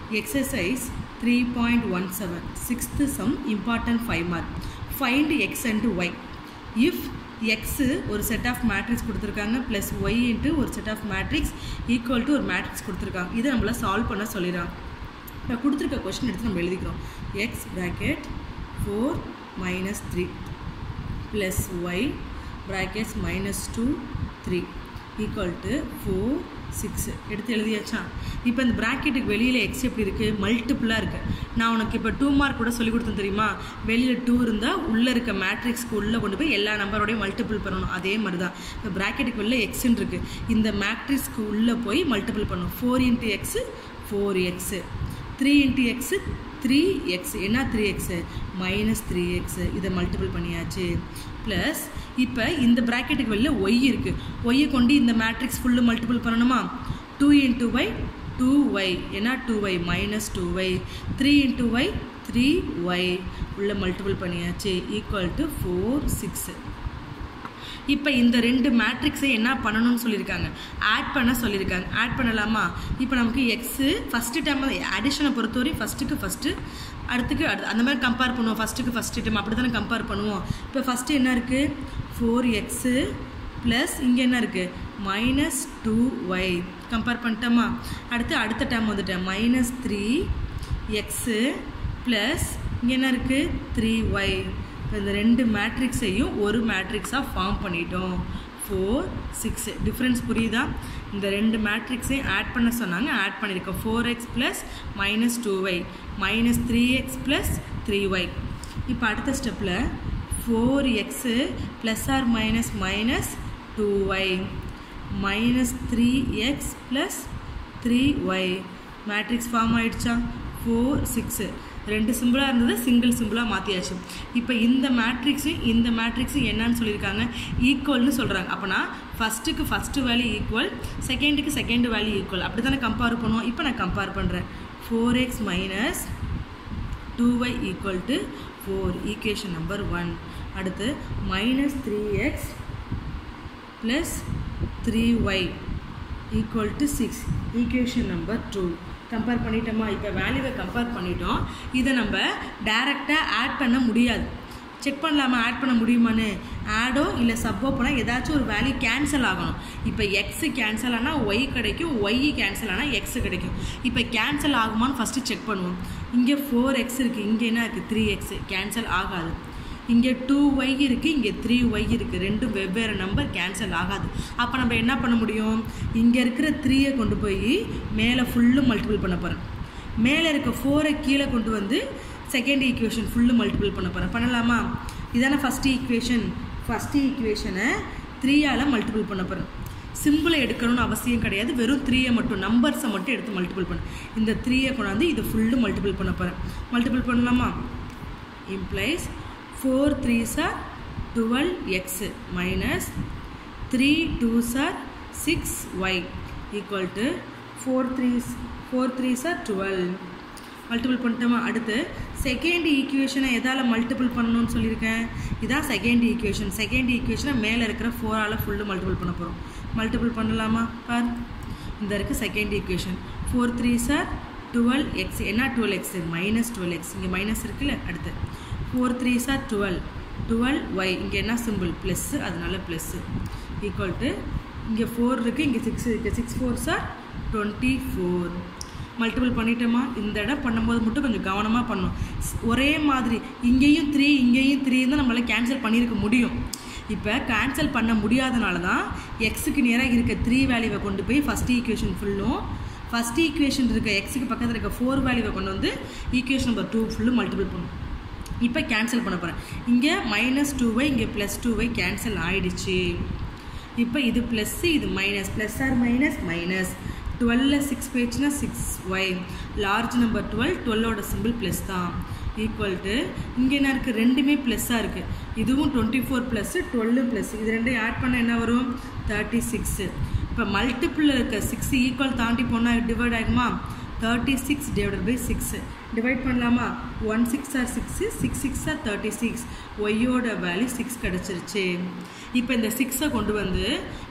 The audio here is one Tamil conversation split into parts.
exercise three point one seven sixth some important five mark find x and y if x ஒரு செட் ஆஃப் மேட்ரிக்ஸ் கொடுத்துருக்காங்க ப்ளஸ் ஒய் இன்ட்டு ஒரு set of matrix equal to ஒரு மேட்ரிக்ஸ் கொடுத்துருக்காங்க இதை நம்மள சால்வ் பண்ண சொல்லிடுறாங்க இப்போ கொடுத்துருக்க கொஸ்டின் எடுத்து நம்ம எழுதிக்கிறோம் x bracket four minus three plus y brackets minus two three equal to four six எடுத்து எழுதியாச்சா இப்போ இந்த ப்ராக்கெட்டுக்கு வெளியில் எக்ஸ் எப்படி இருக்குது மல்டிப்புளாக இருக்குது நான் உனக்கு இப்போ டூ மார்க் கூட சொல்லி கொடுத்தேன் தெரியுமா வெளியில் டூ இருந்தால் உள்ளே இருக்க மேட்ரிக்ஸ்க்கு உள்ளே கொண்டு போய் எல்லா நம்பரோடையும் மல்டிபிள் பண்ணணும் அதே மாதிரி தான் இப்போ ப்ராக்கெட்டுக்கு வெளில எக்ஸ்ன்னு இருக்குது இந்த மேட்ரிக்ஸ்க்கு உள்ளே போய் மல்டிபிள் பண்ணணும் four into x four x three into x three x என்ன three x minus three x இதை மல்டிபிள் பண்ணியாச்சு ப்ளஸ் இப்போ இந்த ப்ராக்கெட்டுக்கு வெளில ஒய் இருக்குது ஒய்யை கொண்டு இந்த மேட்ரிக்ஸ் ஃபுல்லு மல்டிபிள் பண்ணணுமா two into y two y என்ன two y minus two y three into y three y உள்ள மல்டிபிள் பண்ணியாச்சு ஈக்குவல் டு ஃபோர் சிக்ஸு இப்போ இந்த ரெண்டு மேட்ரிக்ஸை என்ன பண்ணணும்னு சொல்லியிருக்காங்க ஆட் பண்ண சொல்லியிருக்காங்க ஆட் பண்ணலாமா இப்போ நமக்கு எக்ஸு ஃபஸ்ட்டு டைம் அடிஷனை பொறுத்தவரை ஃபஸ்ட்டுக்கு ஃபஸ்ட்டு அடுத்துக்கு அடுத்து அந்த மாதிரி கம்பேர் பண்ணுவோம் ஃபஸ்ட்டுக்கு ஃபஸ்ட்டு டைம் அப்படி தானே கம்பேர் பண்ணுவோம் இப்போ ஃபஸ்ட்டு என்ன இருக்குது ஃபோர் எக்ஸு ப்ளஸ் இங்கே என்ன இருக்குது மைனஸ் டூ ஒய் கம்பேர் பண்ணிட்டோமா அடுத்து அடுத்த டைம் வந்துட்டேன் மைனஸ் த்ரீ எக்ஸு ப்ளஸ் இங்கே என்ன இருக்குது த்ரீ ஒய் இந்த ரெண்டு மேட்ரிக்ஸையும் ஒரு மேட்ரிக்ஸாக ஃபார்ம் பண்ணிட்டோம் ஃபோர் சிக்ஸ் டிஃப்ரென்ஸ் புரியுதா இந்த ரெண்டு மேட்ரிக்ஸையும் ஆட் பண்ண சொன்னாங்க ஆட் பண்ணியிருக்கோம் four x plus minus two y minus three x plus three y இப்போ அடுத்த ஸ்டெப்பில் four x plus or minus minus two y minus three x plus three y matrix form ஆயிடுச்சா ஃபோர் சிக்ஸு ரெண்டு சிம்பிளாக இருந்தது சிங்கிள் சிம்பிளாக மாற்றியாச்சு இப்போ இந்த மேட்ரிக்ஸும் இந்த மேட்ரிக்ஸும் என்னன்னு சொல்லியிருக்காங்க ஈக்குவல்னு சொல்கிறாங்க அப்போனா ஃபஸ்ட்டுக்கு ஃபஸ்ட்டு வேல்யூ ஈக்குவல் செகண்டுக்கு செகண்ட் வேல்யூ ஈக்குவல் அப்படி தானே கம்பேர் பண்ணுவோம் இப்போ நான் கம்பேர் பண்ணுறேன் four x minus two y equal to four equation number one அடுத்து minus three x plus three y equal to six equation number two compare பண்ணிட்டோமா இப்போ வேல்யூவை கம்பேர் பண்ணிட்டோம் இதை நம்ம டைரெக்டாக ஆட் பண்ண முடியாது செக் பண்ணலாமா ஆட் பண்ண முடியுமான்னு ஆடோ இல்லை சப்போ போனால் ஏதாச்சும் ஒரு வேல்யூ கேன்சல் ஆகணும் இப்போ எக்ஸு கேன்சல் ஆனால் ஒய் கிடைக்கும் ஒய் கேன்சல் ஆனால் எக்ஸு கிடைக்கும் இப்போ கேன்சல் ஆகுமான்னு ஃபஸ்ட்டு செக் பண்ணுவோம் இங்கே ஃபோர் எக்ஸ் இருக்குது இங்கே என்ன இருக்குது த்ரீ எக்ஸு கேன்சல் ஆகாது இங்கே டூ ஒய் இருக்குது இங்கே த்ரீ ஒய் இருக்குது ரெண்டும் வெவ்வேறு நம்பர் கேன்சல் ஆகாது அப்போ நம்ம என்ன பண்ண முடியும் இங்கே இருக்கிற த்ரீயை கொண்டு போய் மேலே ஃபுல்லும் மல்டிபிள் பண்ண போகிறேன் மேலே இருக்க ஃபோரை கீழே கொண்டு வந்து செகண்ட் ஈக்குவேஷன் ஃபுல்லு மல்டிபிள் பண்ண போகிறேன் பண்ணலாமா இதான ஃபஸ்ட்டு ஈக்குவேஷன் ஃபஸ்ட்டு ஈக்குவேஷனை த்ரீயால் மல்டிபிள் பண்ண போகிறேன் சிம்பிளை எடுக்கணும்னு அவசியம் கிடையாது வெறும் த்ரீயை மட்டும் நம்பர்ஸை மட்டும் எடுத்து மல்டிபிள் பண்ண இந்த த்ரீயை கொண்டாந்து இது ஃபுல்லு மல்டிபிள் பண்ண போகிறேன் மல்டிபிள் பண்ணலாமா implies four threes or twelve x minus three twos or six y equal to four threes four threes or twelve multiple பண்ணிட்டோமா அடுத்து செகண்ட் ஈக்குவேஷனை எதால் மல்டிபிள் பண்ணணும்னு சொல்லியிருக்கேன் இதான் செகண்ட் ஈக்குவேஷன் செகண்ட் ஈக்குவேஷனை மேலே இருக்கிற ஃபோரால் ஃபுல்லு மல்டிபிள் பண்ண போகிறோம் மல்டிபிள் பண்ணலாமா பார் இந்த இருக்குது second equation four threes are twelve x என்ன twelve x minus twelve x இங்கே மைனஸ் இருக்குல்ல அடுத்து four threes are twelve twelve y இங்கே என்ன சிம்பிள் ப்ளஸ்ஸு அதனால ப்ளஸ்ஸு ஈக்குவல் டு இங்கே ஃபோர் இருக்குது இங்கே சிக்ஸ் இருக்குது six fours are twenty four multiple பண்ணிட்டோமா இந்த இடம் பண்ணும்போது மட்டும் கொஞ்சம் கவனமாக பண்ணும் ஒரே மாதிரி இங்கேயும் த்ரீ இங்கேயும் த்ரீ தான் நம்மளால் கேன்சல் பண்ணியிருக்க முடியும் இப்போ கேன்சல் பண்ண முடியாதனால தான் எக்ஸுக்கு நேராக இருக்க த்ரீ வேல்யூவை கொண்டு போய் ஃபஸ்ட் ஈக்குவேஷன் ஃபுல்லும் ஃபஸ்ட் ஈக்குவேஷன் இருக்க எக்ஸுக்கு பக்கத்தில் இருக்க ஃபோர் வேல்யூவை கொண்டு வந்து ஈக்குவேஷன் நம்பர் டூ ஃபுல்லும் மல்டிபிள் பண்ணும் இப்போ கேன்சல் பண்ண போகிறேன் இங்கே மைனஸ் டூ ஒய் இங்கே ப்ளஸ் டூ ஒய் கேன்சல் ஆகிடுச்சு இப்போ இது ப்ளஸ்ஸு இது minus plus or minus minus டுவெல்ல சிக்ஸ் போயிடுச்சுன்னா six y large number twelve டுவெல்லோட சிம்பிள் ப்ளஸ் தான் ஈக்குவல் டு இங்கே என்ன இருக்குது ரெண்டுமே ப்ளஸ்ஸாக இருக்குது இதுவும் twenty four plus twelve plus இது ரெண்டையும் ஆட் பண்ண என்ன வரும் தேர்ட்டி சிக்ஸு இப்போ மல்டிப்பிளில் இருக்க சிக்ஸ் ஈக்குவல் தாண்டி போனால் டிவைட் ஆகுமா thirty six divided by six divide பண்ணலாமா one six or six six six or thirty six ஒய்யோட வேல்யூ சிக்ஸ் கிடச்சிருச்சு இப்போ இந்த சிக்ஸை கொண்டு வந்து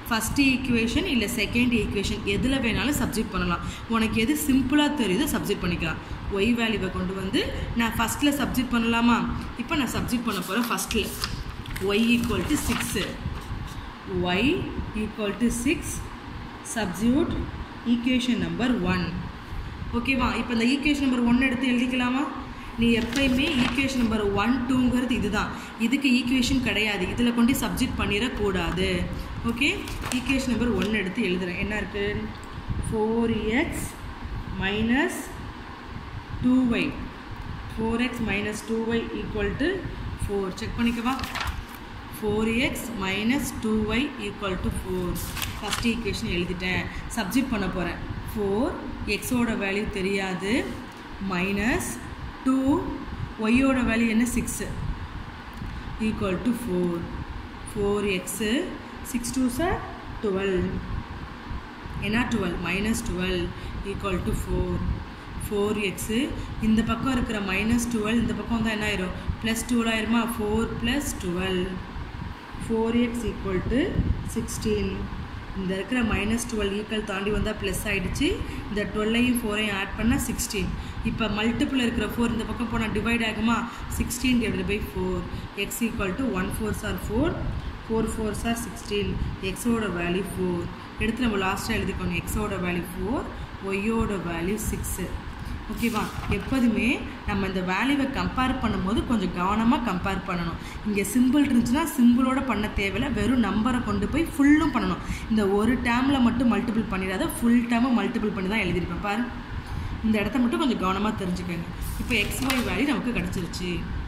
ஃபஸ்ட் ஈக்குவேஷன் இல்லை செகண்ட் ஈக்குவேஷன் எதில் வேணாலும் சப்ஜெக்ட் பண்ணலாம் உனக்கு எது சிம்பிளாக தெரியுதோ சப்ஜெக்ட் பண்ணிக்கலாம் ஒய் வேல்யூவை கொண்டு வந்து நான் ஃபஸ்ட்டில் சப்ஜெக்ட் பண்ணலாமா இப்போ நான் சப்ஜெக்ட் பண்ண போகிறேன் ஃபஸ்ட்டில் y equal to six y equal to six substitute equation number one ஓகேவா இப்போ இந்த ஈக்குவேஷன் நம்பர் ஒன் எடுத்து எழுதிக்கலாமா நீ எப்பயுமே ஈக்குவேஷன் நம்பர் ஒன் டூங்கிறது இதுதான் இதுக்கு ஈக்குவேஷன் கிடையாது இதில் கொண்டு சப்ஜெக்ட் பண்ணிடக்கூடாது ஓகே ஈக்குவேஷன் நம்பர் ஒன் எடுத்து எழுதுறேன் என்ன இருக்குது four x minus two y four x minus two y equal to four check பண்ணிக்கவா four x minus two y equal to four first equation எழுதிட்டேன் சப்ஜெக்ட் பண்ண போகிறேன் ஃபோர் எக்ஸோட வேல்யூ தெரியாது மைனஸ் டூ ஒய்யோட வேல்யூ என்ன six equal to four four x six twos are twelve என்ன twelve minus twelve equal to four four x இந்த பக்கம் இருக்கிற மைனஸ் டுவெல் இந்த பக்கம் தான் என்ன ஆயிரும் ப்ளஸ் டுவெல் ஆயிருமா four plus twelve four x equal to sixteen இந்த இருக்கிற மைனஸ் டுவெல் ஈக்குவல் தாண்டி வந்தால் ப்ளஸ் ஆகிடுச்சு இந்த டுவெல்லையும் ஃபோரையும் ஆட் பண்ணால் சிக்ஸ்டீன் இப்போ மல்டிப்பிள் இருக்கிற ஃபோர் இந்த பக்கம் போனால் டிவைட் ஆகுமா sixteen divide by four x equal to one fours are four four fours are sixteen எக்ஸோட வேல்யூ ஃபோர் எடுத்து நம்ம லாஸ்ட்டாக எழுதிக்கணும் எக்ஸோட வேல்யூ ஃபோர் ஒய்யோட வேல்யூ சிக்ஸு ஓகேவா எப்போதுமே நம்ம இந்த வேல்யூவை கம்பேர் பண்ணும்போது கொஞ்சம் கவனமாக கம்பேர் பண்ணணும் இங்கே சிம்பிள் இருந்துச்சுன்னா சிம்பிளோட பண்ண தேவையில்ல வெறும் நம்பரை கொண்டு போய் ஃபுல்லும் பண்ணணும் இந்த ஒரு டேமில் மட்டும் மல்டிபிள் பண்ணிடாத ஃபுல் டேமை மல்டிபிள் பண்ணி தான் எழுதியிருப்பேன் பாரு இந்த இடத்த மட்டும் கொஞ்சம் கவனமாக தெரிஞ்சுக்கோங்க இப்போ எக்ஸ் ஒய் வேல்யூ நமக்கு கிடச்சிருச்சு